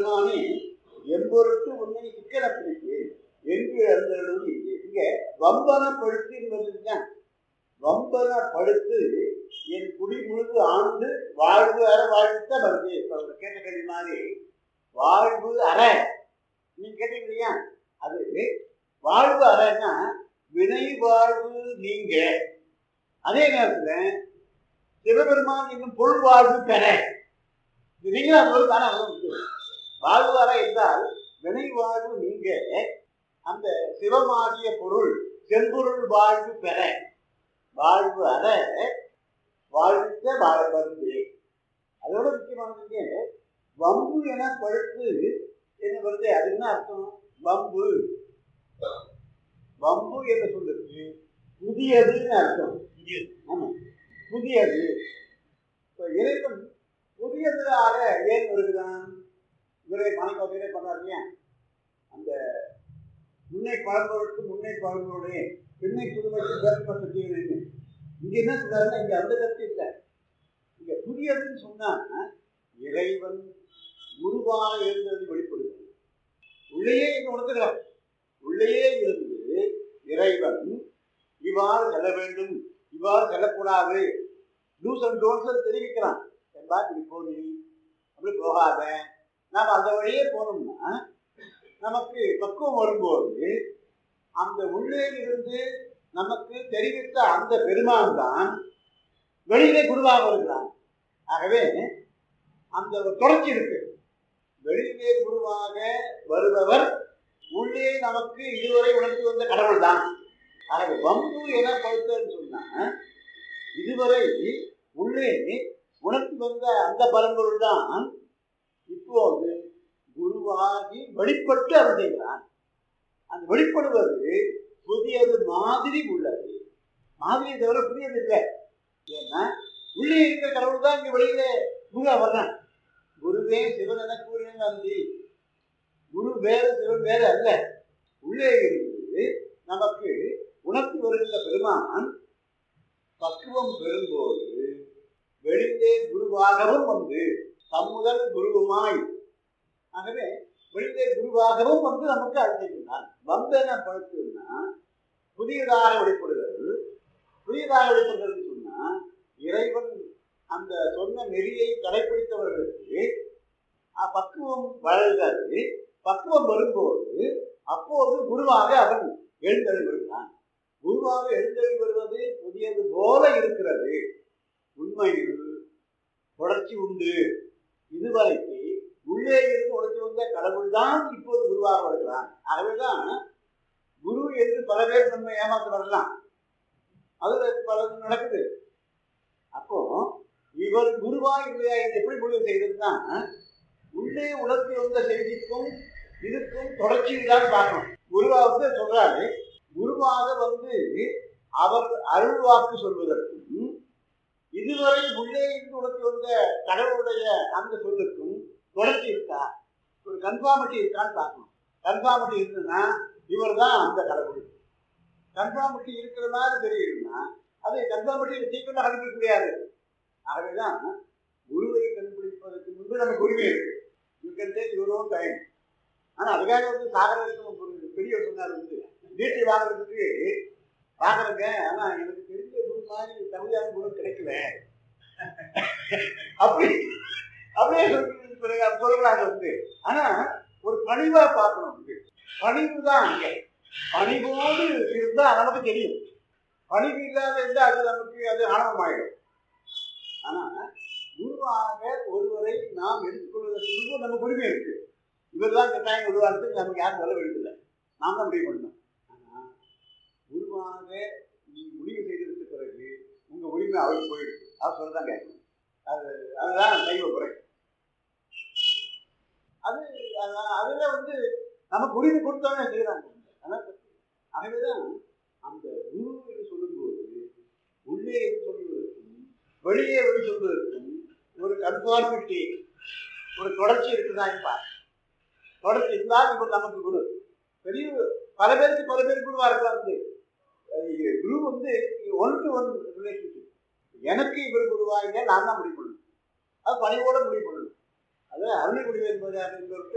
பெருமானே எம்பொருட்டு உன்னை சிக்கனப்பிடிக்கு என்று அறிந்தவர்களும் இங்கே இங்க வம்பன பழுத்து என்பதுதான் வம்பன படுத்து என் குடி முழுது ஆண்டு வாழ்வு அற வாழ்த்த வருது இப்ப அவங்க கேட்ட கேள்வி மாதிரி வாழ்வு அற நீங்க கேட்டீங்க இல்லையா அது வாழ்வு அறன்னா வினை வாழ்வு நீங்க அதே நேரத்துல சிவபெருமான் இன்னும் பொருள் வாழ்வு பெற நீங்களும் அது ஒரு தானே வாழ்வு அற என்றால் வினை வாழ்வு நீங்க அந்த சிவமாகிய பொருள் செம்பொருள் வாழ்வு பெற வாழ்வு அற வாழ்வித்த வாழ வந்து அதோட முக்கியமானது வம்பு என பழுத்து என்ன வருது அது என்ன அர்த்தம் வம்பு வம்பு என்ற சொல்லுக்கு புதியதுன்னு அர்த்தம் ஆமா புதியது இப்ப இறைவன் புதியதாக ஏன் வருகிறான் இவரை மாணிக்கோட்டையிலே பண்ணார் இல்லையா அந்த முன்னை பழம்பொருளுக்கு முன்னை பழம்பொருளே பின்னை புதுமைக்கு கருத்து சுத்திகள் இங்க என்ன சொல்றாருன்னா இங்க அந்த கருத்து இல்லை இங்க புதியதுன்னு சொன்னா இறைவன் குருவாக இருந்தது வெளிப்படுகிறது உள்ளேயே இங்க உணர்த்துகிறார் உள்ளேயே இருந்து இறைவன் இவ்வாறு செல்ல வேண்டும் இவ்வாறு செல்லக்கூடாது டூஸ் அண்ட் டோன்ஸ் தெரிவிக்கிறான் என்பா இப்படி போ நீ அப்படி போகாத நாம் அந்த வழியே போனோம்னா நமக்கு பக்குவம் வரும்போது அந்த உள்ளே இருந்து நமக்கு தெரிவித்த அந்த பெருமான் தான் வெளியிலே குருவாக வருகிறான் ஆகவே அந்த ஒரு தொடர்ச்சி இருக்கு வெளியிலே குருவாக வருபவர் உள்ளே நமக்கு இதுவரை உணர்த்தி வந்த கடவுள் தான் ஆகவே வம்பு என படுத்தன்னு சொன்னா இதுவரை உள்ளே உணர்த்தி வந்த அந்த பரம்பொருள் தான் இப்போது குருவாகி வெளிப்பட்டு அவர் செய்கிறான் அந்த வெளிப்படுவது புதியது மாதிரி உள்ளது மாதிரியை தவிர புதியது இல்லை ஏன்னா உள்ளே இருக்கிற கடவுள் தான் இங்க வெளியில குருவா வர்றான் குருவே சிவன் என கூறின நந்தி குரு வேறு சிவன் வேறு அல்ல உள்ளே இருந்து நமக்கு உணர்த்தி வருகின்ற பெருமான் பக்குவம் பெறும்போது வெளியிலே குருவாகவும் வந்து தம்முதல் குருவுமாய் ஆகவே வெளியிலே குருவாகவும் வந்து நமக்கு அழைக்கின்றான் வந்தன படுத்துன்னா புதியதாக வெளிப்படுகிறது புதியதாக வெளிப்படுகிறது சொன்னா இறைவன் அந்த சொன்ன நெறியை கடைபிடித்தவர்களுக்கு அஹ், பக்குவம் வளர்கிறது பக்குவம் வரும்போது அப்போது குருவாக அவன் எழுந்தழி வருகிறான் குருவாக எழுந்தழி வருவது புதியது போல இருக்கிறது உண்மையில் தொடர்ச்சி உண்டு இதுவரைக்கு உள்ளே இருந்து உழைத்து வந்த கடவுள் தான் இப்போது குருவாக வருகிறான் ஆகவேதான் குரு என்று பல பேர் நம்ம ஏமாத்து வரலாம் அதுல பல நடக்குது அப்போ இவர் குருவா இல்லையா என்று எப்படி முடிவு செய்ததுன்னா உள்ளே உணர்த்தி வந்த செய்திக்கும் இதுக்கும் தொடர்ச்சியில் தான் பார்க்கணும் குருவா வந்து சொல்றாரு குருவாக வந்து அவர் அருள் வாக்கு சொல்வதற்கும் இதுவரை உள்ளே இருந்து உணர்த்தி வந்த கடவுளுடைய அந்த சொல்லுக்கும் தொடர்ச்சி இருக்கா ஒரு கன்ஃபார்மிட்டி இருக்கான்னு பார்க்கணும் கன்ஃபார்மிட்டி இருந்ததுன்னா இவர் தான் அந்த கடவுள் கன்ஃபார்மிட்டி இருக்கிற மாதிரி தெரியுதுன்னா அது கன்ஃபார்மிட்டி சீக்கிரம் கண்டுபிடிக்க முடியாது ஆகவேதான் குருவை கண்டுபிடிப்பதற்கு முன்பு நமக்கு உரிமை இருக்கு you can take your own time ஆனால் அதுக்காக வந்து சாகரத்துக்கு ஒரு பெரியவர் சொன்னார் வந்து நீட்டி வாங்குறதுக்கு பார்க்குறேங்க ஆனால் எனக்கு தெரிஞ்ச குரு மாதிரி தமிழான குரு கிடைக்கல அப்படி அப்படியே சொல்லி பிறகு அது சொல்லக்கூடாது வந்து ஆனால் ஒரு பணிவாக பார்க்கணும் வந்து பணிவு தான் அங்கே பணிவோடு இருந்தால் நமக்கு தெரியும் பணிவு இல்லாத இருந்தால் அது நமக்கு அது ஆணவமாயிடும் ஆனால் குருவாக ஒருவரை நாம் எடுத்துக்கொள்வதற்கு முன்பு நமக்கு உரிமை இருக்கு இவர் தான் கட்டாயம் உருவாகிறதுக்கு நமக்கு யாரும் சொல்ல வேண்டியதில்லை நாம் தான் முடிவு பண்ணணும் ஆனால் குருவாக நீ முடிவு செய்ததுக்கு பிறகு உங்கள் உரிமை அவருக்கு போயிடுது அவர் சொல்ல தான் கேட்கணும் அது அதுதான் சைவ முறை அது அதான் அதில் வந்து நமக்கு உரிமை கொடுத்தவனே செய்கிறாங்க அதான் தப்பு. ஆகவேதான் அந்த குரு என்று சொல்லும்போது உள்ளே என்று சொல்வதற்கும் வெளியே வெளி சொல்வதற்கும் ஒரு கன்ஃபார்மிட்டி ஒரு தொடர்ச்சி இருக்குதான்னு பாரு தொடர்ச்சி இருந்தால் இப்போ நமக்கு குரு பெரிய பல பேருக்கு பல பேர் குருவா இருக்கலாம் வந்து அஹ் குரு வந்து ஒன் டு ஒன் ரிலேஷன்ஷிப் எனக்கு இவர் குருவா இல்லை நான் தான் முடிவு பண்ணணும் அது பணிவோட முடிவு பண்ணணும் அது அருணை முடிவு என்பதாக என்பதற்கு